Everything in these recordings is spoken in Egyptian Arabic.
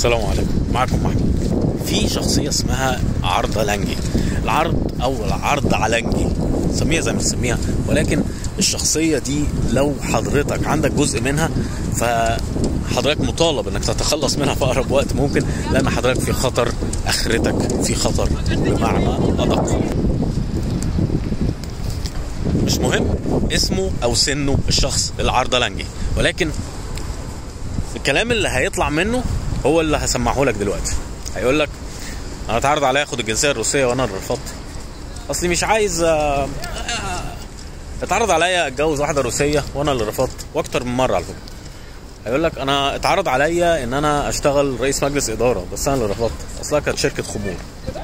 السلام عليكم معكم محمود في شخصيه اسمها عرض لنجي العرض او العرض علنجي سميها زي ما تسميها ولكن الشخصيه دي لو حضرتك عندك جزء منها فحضرتك مطالب انك تتخلص منها في اقرب وقت ممكن لان حضرتك في خطر اخرتك في خطر بمعنى ادق مش مهم اسمه او سنه الشخص العرضلنجي ولكن الكلام اللي هيطلع منه هو اللي هسمعه لك دلوقتي هيقول لك انا اتعرض عليا اخد الجنسيه الروسيه وانا اللي رفضت اصلي مش عايز آه، آه، اتعرض عليا اتجوز واحده روسيه وانا اللي رفضت واكتر من مره على فكره هيقول لك انا اتعرض عليا ان انا اشتغل رئيس مجلس اداره بس انا اللي رفضت اصلها كانت شركه خمور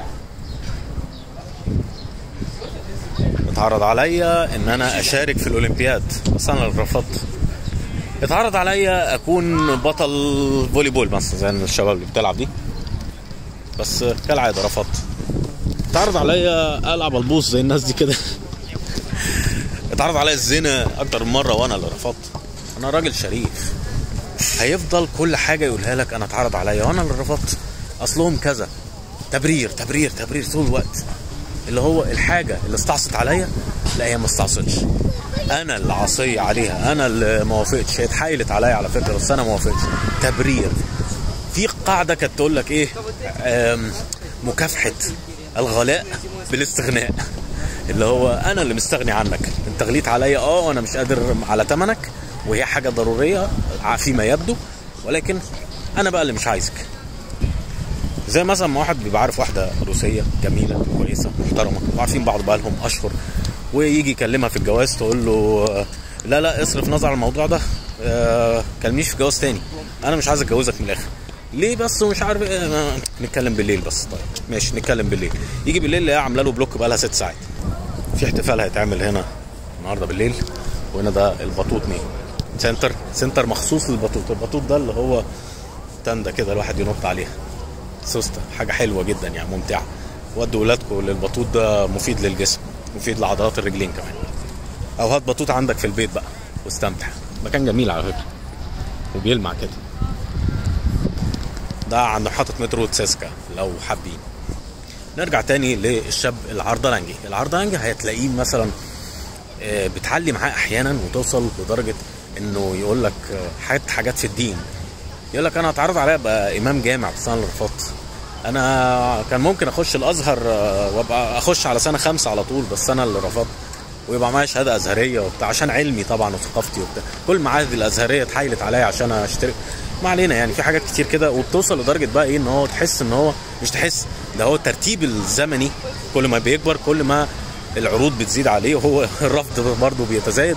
اتعرض عليا ان انا اشارك في الاولمبياد بس انا اللي رفضت اتعرض عليا اكون بطل فولي بول مثلا زي الشباب اللي بتلعب دي بس كالعاده رفضت اتعرض عليا العب البوص زي الناس دي كده اتعرض عليا الزنا اكتر من مره وانا اللي رفضت انا راجل شريف هيفضل كل حاجه يقولها لك انا اتعرض عليا وانا اللي رفضت اصلهم كذا تبرير تبرير تبرير طول الوقت اللي هو الحاجه اللي استعصت عليا لا هي ما استعصتش انا اللي عصي عليها انا اللي ما وافقتش هي اتحايلت عليا على فكره بس انا ما وافقتش تبرير في قاعده كانت تقول لك ايه آم، مكافحه الغلاء بالاستغناء اللي هو انا اللي مستغني عنك انت غليت عليا اه وانا مش قادر على ثمنك وهي حاجه ضروريه فيما يبدو ولكن انا بقى اللي مش عايزك زي مثلا ما واحد بيبقى عارف واحده روسيه جميله كويسه محترمه وعارفين بعض بقى لهم اشهر ويجي يكلمها في الجواز تقول له آه، لا لا اصرف نظر عن الموضوع ده آه، كلمنيش في جواز تاني انا مش عايز اتجوزك من الاخر ليه بس ومش عارف ايه ما- نتكلم بالليل بس طيب ماشي نتكلم بالليل يجي بالليل يلاقيها عامله له بلوك بقى لها ست ساعات في احتفال هيتعمل هنا النهارده بالليل وهنا ده البطوط مين سنتر سنتر مخصوص للبطوط البطوط ده اللي هو تندة كده الواحد ينط عليها سوسته حاجه حلوه جدا يعني ممتعه ودوا ولادكم للبطوط ده مفيد للجسم مفيد لعضلات الرجلين كمان او هات بطوط عندك في البيت بقى واستمتع مكان جميل على فكره وبيلمع كده ده عند محطة مترو تسيسكا لو حابين نرجع تاني للشاب العرضلنجي العرضلنجي هتلاقيه مثلا آه، بتعلي معاه احيانا وتوصل لدرجة انه يقول لك آه، حاجات حاجات في الدين يقول لك انا اتعرض عليا ابقى امام جامع بس انا اللي رفضت انا كان ممكن اخش الازهر آه، وابقى اخش على سنه خمسه على طول بس انا اللي رفضت ويبقى معايا شهاده ازهريه وبتاع عشان علمي طبعا وثقافتي وبتاع كل المعاهد الازهريه اتحايلت عليا عشان اشترك ما علينا يعني في حاجات كتير كده وبتوصل لدرجه بقى ايه ان هو تحس ان هو مش تحس ده هو الترتيب الزمني كل ما بيكبر كل ما العروض بتزيد عليه وهو الرفض برضه بيتزايد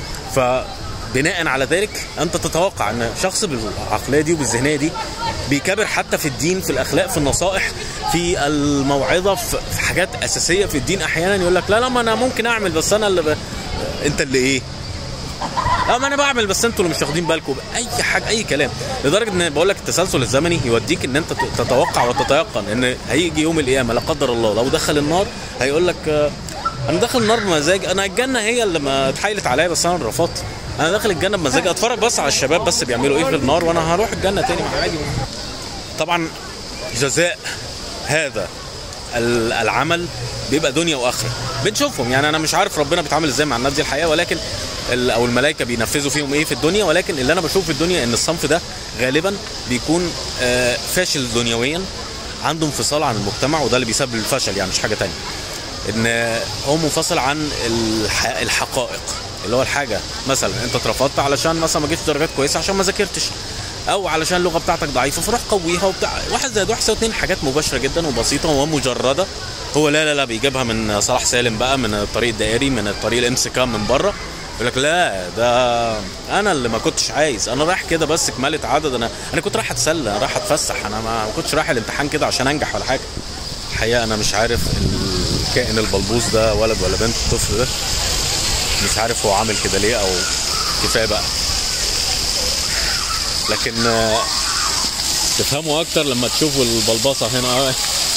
فبناء على ذلك انت تتوقع ان شخص بالعقليه دي وبالذهنيه دي بيكابر حتى في الدين في الاخلاق في النصائح في الموعظه في في حاجات اساسيه في الدين احيانا يقول لك لا لا ما انا ممكن اعمل بس انا اللي ب... انت اللي ايه لا ما انا بعمل بس انتوا اللي مش واخدين بالكم اي حاجه اي كلام لدرجه ان بقول لك التسلسل الزمني يوديك ان انت تتوقع وتتيقن ان هيجي يوم القيامه لا قدر الله لو دخل النار هيقول لك آه، انا داخل النار بمزاج انا الجنه هي اللي ما اتحايلت عليا بس انا اللي رفضت انا داخل الجنه بمزاج اتفرج بس على الشباب بس بيعملوا ايه في النار وانا هروح الجنه تاني مع عادي طبعا جزاء هذا ال- العمل بيبقى دنيا واخره بنشوفهم يعني انا مش عارف ربنا بيتعامل ازاي مع الناس دي الحقيقه ولكن ال- او الملائكه بينفذوا فيهم ايه في الدنيا ولكن اللي انا بشوفه في الدنيا ان الصنف ده غالبا بيكون آه، فاشل دنيويا عنده انفصال عن المجتمع وده اللي بيسبب الفشل يعني مش حاجه تانية ان هو منفصل عن الح- الحقائق اللي هو الحاجه مثلا انت اترفضت علشان مثلا ما جبتش درجات كويسه عشان ما ذاكرتش او علشان اللغه بتاعتك ضعيفه فروح قويها وبتاع واحد زائد واحد يساوي اتنين حاجات مباشره جدا وبسيطه ومجرده هو لا لا لا بيجيبها من صلاح سالم بقى من الطريق الدائري من الطريق الامسكام من بره يقول لك لا ده انا اللي ما كنتش عايز انا رايح كده بس كمالة عدد انا انا كنت رايح اتسلى انا رايح اتفسح انا ما ما كنتش رايح الامتحان كده عشان انجح ولا حاجه الحقيقه انا مش عارف الكائن البلبوس ده ولد ولا بنت الطفل ده مش عارف هو عامل كده ليه او كفايه بقى لكن آه، تفهموا اكتر لما تشوفوا البلبصه هنا آه.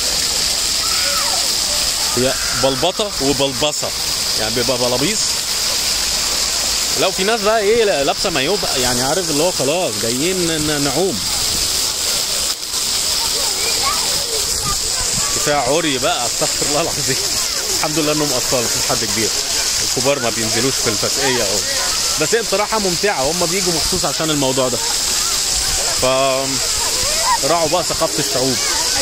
هي بلبطه وبلبصه يعني بيبقى بلابيص لو في ناس بقى ايه لابسه مايو بقى يعني عارف اللي هو خلاص جايين ن- نعوم فيها عري بقى استغفر الله العظيم الحمد لله انهم اطفال مفيش حد كبير الكبار ما بينزلوش في الفتقيه أو. بس هي بصراحه ممتعه هم بيجوا مخصوص عشان الموضوع ده ف راعوا بقى ثقافه الشعوب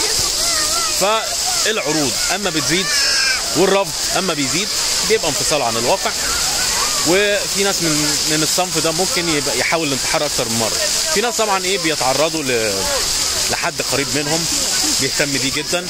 فالعروض اما بتزيد والرفض اما بيزيد بيبقى انفصال عن الواقع وفي ناس من من الصنف ده ممكن يبقى يحاول الانتحار اكتر من مره في ناس طبعا ايه بيتعرضوا ل... لحد قريب منهم بيهتم بيه جدا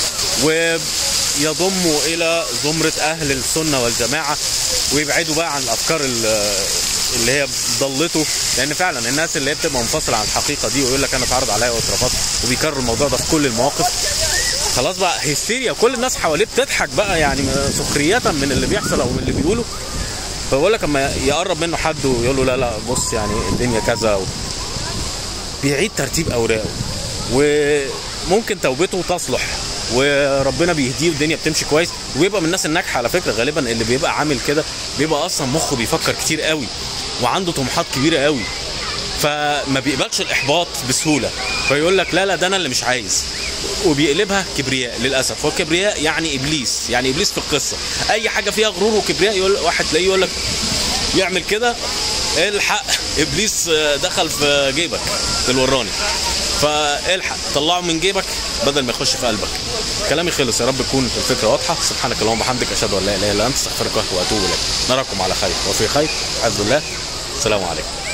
ويضموا الى زمره اهل السنه والجماعه ويبعدوا بقى عن الافكار ال- اللي هي ضلته لان فعلا الناس اللي هي بتبقى منفصله عن الحقيقه دي ويقول لك انا اتعرض عليا واترفضت وبيكرر الموضوع ده في كل المواقف خلاص بقى هيستيريا كل الناس حواليه بتضحك بقى يعني سخريه من اللي بيحصل او من اللي بيقوله فبقول لك اما يقرب منه حد ويقول له لا لا بص يعني الدنيا كذا و... بيعيد ترتيب اوراقه وممكن توبته تصلح وربنا بيهديه والدنيا بتمشي كويس وبيبقى من الناس الناجحه على فكره غالبا اللي بيبقى عامل كده بيبقى اصلا مخه بيفكر كتير قوي وعنده طموحات كبيره قوي فما بيقبلش الاحباط بسهوله فيقول لك لا لا ده انا اللي مش عايز وبيقلبها كبرياء للاسف هو كبرياء يعني ابليس يعني ابليس في القصه اي حاجه فيها غرور وكبرياء يقول واحد تلاقيه يقول لك يعمل كده الحق ابليس دخل في جيبك الوراني فالحق طلعه من جيبك بدل ما يخش في قلبك كلامي خلص يا رب تكون الفكره واضحه سبحانك اللهم وبحمدك اشهد ان لا اله الا انت استغفرك واتوب اليك نراكم على خير وفي خير عز الله السلام عليكم